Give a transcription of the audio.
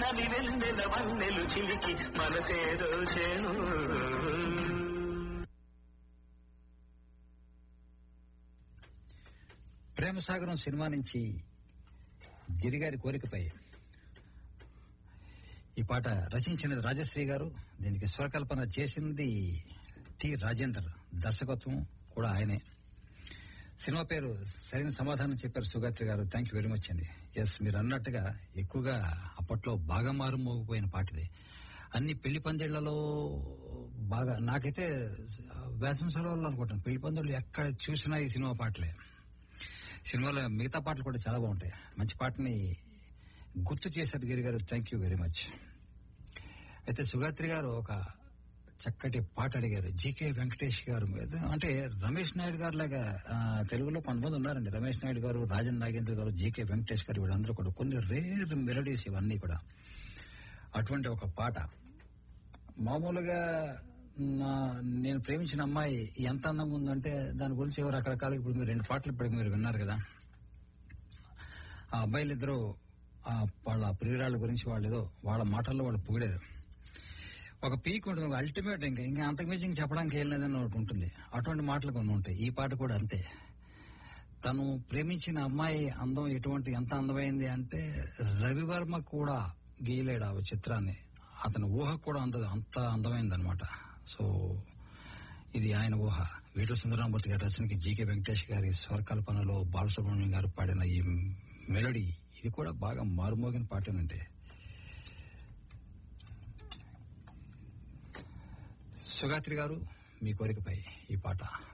సన్నని వెన్నెల వన్నెలు చిలికి మనసేదో చేను ప్రేమసాగరం సినిమా నుంచి గిరిగారి కోరికపై ఈ పాట రచించినది రాజశ్రీ గారు దీనికి స్వరకల్పన చేసింది టి రాజేందర్ దర్శకత్వం కూడా ఆయనే సినిమా పేరు సరైన సమాధానం చెప్పారు సుగాత్రి గారు థ్యాంక్ యూ వెరీ మచ్ అండి ఎస్ మీరు అన్నట్టుగా ఎక్కువగా అప్పట్లో బాగా మారుమోగిపోయిన పాట ఇది అన్ని పెళ్లి పందిళ్లలో బాగా నాకైతే వేసం సెలవులు అనుకుంటాను పెళ్లి పందిళ్ళు ఎక్కడ చూసినా ఈ సినిమా పాటలే సినిమాలో మిగతా పాటలు కూడా చాలా బాగుంటాయి మంచి పాటని గుర్తు చేశారు గిరి గారు థ్యాంక్ యూ వెరీ మచ్ అయితే సుగాత్రి గారు ఒక చక్కటి పాట అడిగారు జీకే వెంకటేష్ గారు మీద అంటే రమేష్ నాయుడు గారు లాగా ఆ, తెలుగులో కొంతమంది ఉన్నారండి రమేష్ నాయుడు గారు రాజన్ నాగేంద్ర గారు జీకే వెంకటేష్ గారు వీళ్ళందరూ కూడా కొన్ని రేర్ మెలడీస్ ఇవన్నీ కూడా అటువంటి ఒక పాట మామూలుగా నా నేను ప్రేమించిన అమ్మాయి ఎంత అందంగా ఉందంటే దాని గురించి ఏవో రకరకాల ఇప్పుడు మీరు రెండు పాటలు ఇప్పటికి మీరు విన్నారు కదా ఆ అబ్బాయిలు ఇద్దరు వాళ్ళ ప్రియురాళ్ళ గురించి వాళ్ళు ఏదో వాళ్ళ మాటల్లో వాళ్ళు పొగిడారు ఒక పీక్ ఉంటుంది ఒక అల్టిమేట్ ఇంకా ఇంకా అంతకుమించి ఇంక చెప్పడానికి ఏం లేదని ఒకటి ఉంటుంది అటువంటి మాటలు కొన్ని ఉంటాయి ఈ పాట కూడా అంతే తను ప్రేమించిన అమ్మాయి అందం ఎటువంటి ఎంత అందమైంది అంటే రవివర్మ కూడా గీయలేడు ఆ చిత్రాన్ని అతని ఊహ కూడా అంత అంత అందమైంది అనమాట సో ఇది ఆయన ఊహ వేటు సుందరామూర్తి గారి రచనకి జీకే వెంకటేష్ గారి స్వరకల్పనలో బాలసుబ్రహ్మణ్యం గారు పాడిన ఈ మెలడీ ఇది కూడా బాగా మారుమోగిన పాటేనండి సుగాత్రి గారు మీ కోరికపై ఈ పాట